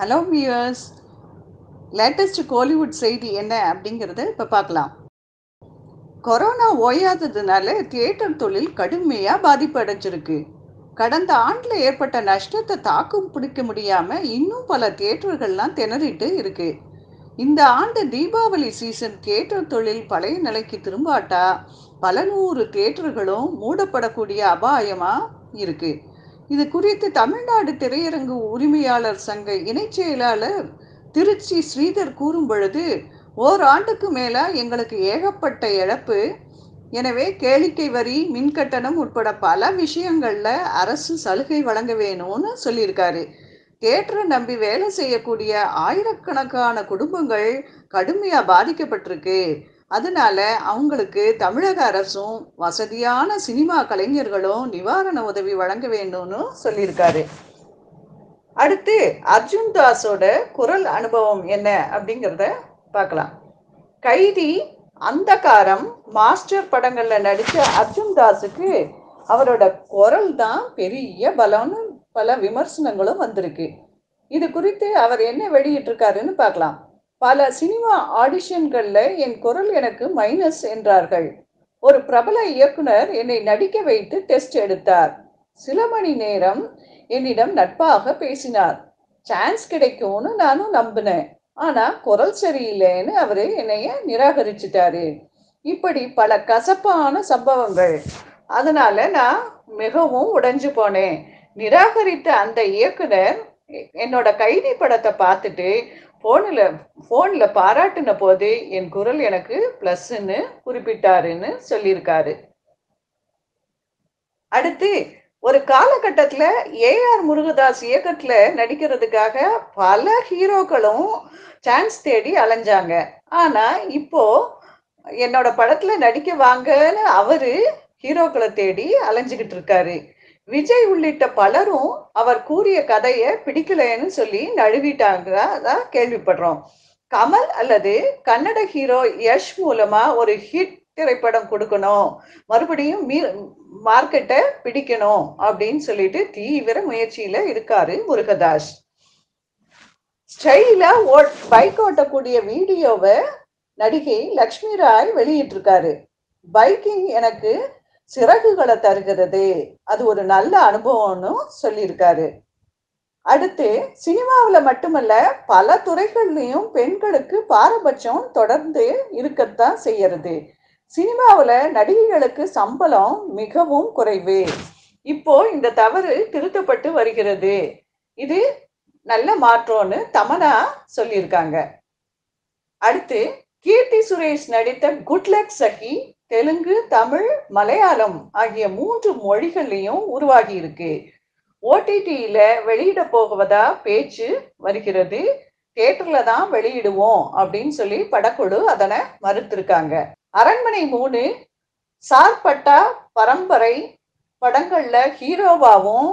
hello viewers latest Kollywood செய்தி என்ன அப்படிங்கிறத இப்போ பார்க்கலாம் கொரோனா ஓயாததுனால தியேட்டர் தொழில் கடுமையாக பாதிப்பு அடைஞ்சிருக்கு கடந்த ஆண்டில் ஏற்பட்ட நஷ்டத்தை தாக்கும் பிடிக்க முடியாமல் இன்னும் பல தியேட்டர்கள்லாம் திணறிட்டு இருக்கு இந்த ஆண்டு தீபாவளி சீசன் தியேட்டர் தொழில் பழைய நிலைக்கு திரும்பாட்டா பல நூறு தியேட்டர்களும் மூடப்படக்கூடிய அபாயமாக இருக்கு இது குறித்து தமிழ்நாடு திரையரங்கு உரிமையாளர் சங்க இணைச் செயலாளர் திருச்சி ஸ்ரீதர் கூறும் பொழுது ஓராண்டுக்கு மேலே எங்களுக்கு ஏகப்பட்ட இழப்பு எனவே கேளிக்கை வரி மின்கட்டணம் உட்பட பல விஷயங்களில் அரசு சலுகை வழங்க வேணும்னு சொல்லியிருக்காரு தேட்டரை நம்பி வேலை செய்யக்கூடிய ஆயிரக்கணக்கான குடும்பங்கள் கடுமையாக பாதிக்கப்பட்டிருக்கு அதனால அவங்களுக்கு தமிழக அரசும் வசதியான சினிமா கலைஞர்களும் நிவாரண உதவி வழங்க வேண்டும்னு சொல்லியிருக்காரு அடுத்து அர்ஜுன் தாஸோட குரல் அனுபவம் என்ன அப்படிங்கிறத பார்க்கலாம் கைதி அந்தகாரம் மாஸ்டர் படங்கள்ல நடித்த அர்ஜுன் தாஸுக்கு அவரோட குரல் தான் பெரிய பலம்னு பல விமர்சனங்களும் வந்திருக்கு இது குறித்து அவர் என்ன வெளியிட்டிருக்காருன்னு பார்க்கலாம் பல சினிமா ஆடிஷன்களில் என் குரல் எனக்கு மைனஸ் என்றார்கள் ஒரு பிரபல இயக்குனர் என்னை நடிக்க வைத்து டெஸ்ட் எடுத்தார் சில மணி நேரம் என்னிடம் நட்பாக பேசினார் சான்ஸ் கிடைக்கும்னு நானும் நம்பினேன் ஆனா குரல் சரியில்லைன்னு அவரு என்னைய நிராகரிச்சிட்டாரு இப்படி பல கசப்பான சம்பவங்கள் அதனால நான் மிகவும் உடைஞ்சு போனேன் நிராகரித்த அந்த இயக்குனர் என்னோட கைதி படத்தை பார்த்துட்டு ஃபோனில் ஃபோனில் பாராட்டின போது என் குரல் எனக்கு ப்ளஸ்ன்னு குறிப்பிட்டாருன்னு சொல்லியிருக்காரு அடுத்து ஒரு காலகட்டத்தில் ஏஆர் முருகதாஸ் இயக்கத்தில் நடிக்கிறதுக்காக பல ஹீரோக்களும் சான்ஸ் தேடி அலைஞ்சாங்க ஆனால் இப்போ என்னோட படத்தில் நடிக்க வாங்கன்னு அவரு ஹீரோக்களை தேடி அலைஞ்சுக்கிட்டு இருக்காரு விஜய் உள்ளிட்ட பலரும் அவர் கூறிய கதையை பிடிக்கலைன்னு சொல்லி நழுவிட்டாங்க தான் கேள்விப்படுறோம் கமல் அல்லது கன்னட ஹீரோ யஷ் மூலமா ஒரு ஹிட் திரைப்படம் கொடுக்கணும் மறுபடியும் மீ மார்க்கெட்டை பிடிக்கணும் அப்படின்னு சொல்லிட்டு தீவிர முயற்சியில இருக்காரு முருகதாஸ் ஸ்டைலா ஓட் பைக் ஓட்டக்கூடிய வீடியோவை நடிகை லக்ஷ்மி ராய் வெளியிட்டிருக்காரு பைக்கிங் எனக்கு சிறகுகளை தருகிறது அது ஒரு நல்ல அனுபவம்னு சொல்லியிருக்காரு அடுத்து சினிமாவில் மட்டுமல்ல பல துறைகள்லையும் பெண்களுக்கு பாரபட்சம் தொடர்ந்து இருக்கத்தான் செய்யறது சினிமாவில் நடிகைகளுக்கு சம்பளம் மிகவும் குறைவு இப்போ இந்த தவறு திருத்தப்பட்டு வருகிறது இது நல்ல மாற்றம்னு தமனா சொல்லியிருக்காங்க அடுத்து கீர்த்தி சுரேஷ் நடித்த குட்லக் சகி தெலுங்கு தமிழ் மலையாளம் ஆகிய மூன்று மொழிகள்லையும் உருவாகி இருக்கு ஓடிடியில வெளியிட போகுவதா பேச்சு வருகிறது தியேட்டர்ல தான் வெளியிடுவோம் அப்படின்னு சொல்லி படக்குழு அதனை மறுத்திருக்காங்க அரண்மனை மூணு சார்பட்டா பரம்பரை படங்கள்ல ஹீரோவாவும்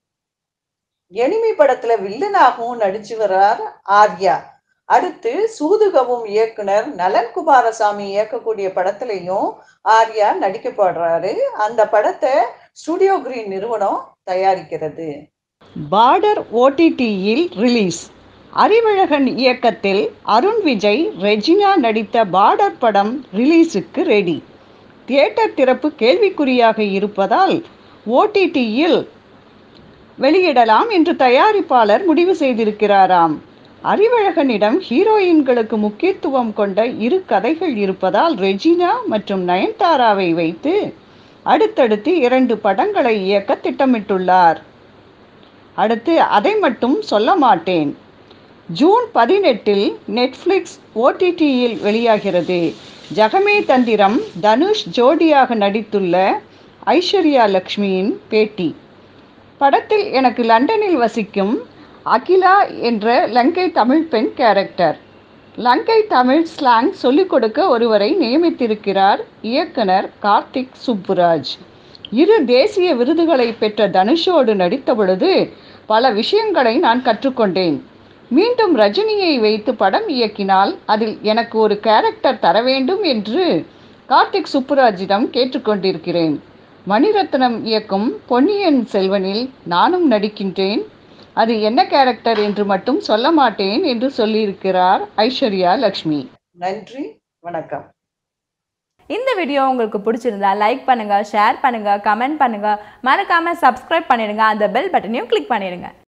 எனிமி படத்துல வில்லனாகவும் நடிச்சு வர்றார் ஆர்யா அடுத்து சூதுகவும் இயக்குனர் நலன் குமாரசாமி இயக்கக்கூடிய படத்துலையும் ஆர்யா நடிக்கப்படுறாரு அந்த படத்தை ஸ்டுடியோ கிரீன் நிறுவனம் தயாரிக்கிறது பார்டர் ஓடிடியில் ரிலீஸ் அறிவழகன் இயக்கத்தில் அருண் விஜய் ரெஜினா நடித்த பார்டர் படம் ரிலீஸுக்கு ரெடி தியேட்டர் திறப்பு கேள்விக்குறியாக இருப்பதால் ஓடிடியில் வெளியிடலாம் என்று தயாரிப்பாளர் முடிவு செய்திருக்கிறாராம் அறிவழகனிடம் ஹீரோயின்களுக்கு முக்கியத்துவம் கொண்ட இரு கதைகள் இருப்பதால் ரெஜினா மற்றும் நயன்தாராவை வைத்து அடுத்தடுத்து இரண்டு படங்களை இயக்க திட்டமிட்டுள்ளார் அடுத்து அதை மட்டும் சொல்ல மாட்டேன் ஜூன் பதினெட்டில் நெட்ஃப்ளிக்ஸ் ஓடிடியில் வெளியாகிறது ஜகமே தந்திரம் தனுஷ் ஜோடியாக நடித்துள்ள ஐஸ்வர்யா லக்ஷ்மியின் பேட்டி படத்தில் எனக்கு லண்டனில் வசிக்கும் அகிலா என்ற லங்கை தமிழ் பெண் கேரக்டர் லங்கை தமிழ் ஸ்லாங் சொல்லிக் கொடுக்க ஒருவரை நியமித்திருக்கிறார் இயக்குனர் கார்த்திக் சுப்புராஜ் இரு தேசிய விருதுகளை பெற்ற தனுஷோடு நடித்த பொழுது பல விஷயங்களை நான் கற்றுக்கொண்டேன் மீண்டும் ரஜினியை வைத்து படம் இயக்கினால் அதில் எனக்கு ஒரு கேரக்டர் தர வேண்டும் என்று கார்த்திக் சுப்புராஜிடம் கேட்டுக்கொண்டிருக்கிறேன் மணிரத்னம் இயக்கும் பொன்னியின் செல்வனில் நானும் நடிக்கின்றேன் அது என்ன கேரக்டர் என்று மட்டும் சொல்ல மாட்டேன் என்று சொல்லியிருக்கிறார் ஐஸ்வர்யா லக்ஷ்மி நன்றி வணக்கம் இந்த வீடியோ உங்களுக்கு பிடிச்சிருந்தா லைக் பண்ணுங்க ஷேர் பண்ணுங்க கமெண்ட் பண்ணுங்க மறக்காம சப்ஸ்கிரைப் பண்ணிடுங்க அந்த பெல் பட்டனையும் கிளிக் பண்ணிடுங்க